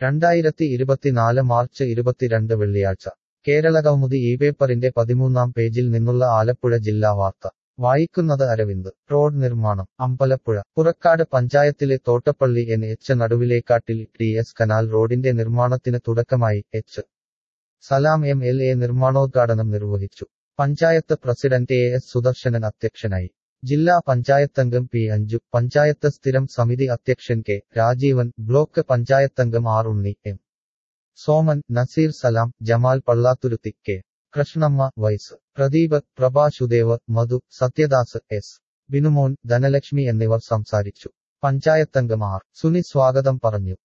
രണ്ടായിരത്തി ഇരുപത്തിനാല് മാർച്ച് ഇരുപത്തിരണ്ട് വെള്ളിയാഴ്ച കേരളകൗമുദി ഈ പേപ്പറിന്റെ പതിമൂന്നാം പേജിൽ നിന്നുള്ള ആലപ്പുഴ ജില്ലാ വാർത്ത വായിക്കുന്നത് അരവിന്ദ് റോഡ് നിർമ്മാണം അമ്പലപ്പുഴ പുറക്കാട് പഞ്ചായത്തിലെ Thottappally N H Naduvilekkattil T S canal റോഡിന്റെ നിർമ്മാണത്തിന് തുടക്കമായി H Salam M L A നിർമ്മാണോദ്ഘാടനം നിർവഹിച്ചു panchayat president A S Sudarsanan അധ്യക്ഷനായി ജില്ലാ പഞ്ചായത്തംഗം പി അഞ്ജു പഞ്ചായത്ത് സ്ഥിരം സമിതി അധ്യക്ഷൻ കെ രാജീവൻ ബ്ലോക്ക് പഞ്ചായത്തംഗം R Unni M Soman Naseer Salam Jamal Pallathuruthy K Krishnamma vice Pradeep Prabhashudev Madhu Sathyadas S Binumon Dhanalakshmi എന്നിവർ സംസാരിച്ചു പഞ്ചായത്തംഗം ആർ സുനി സ്വാഗതം പറഞ്ഞു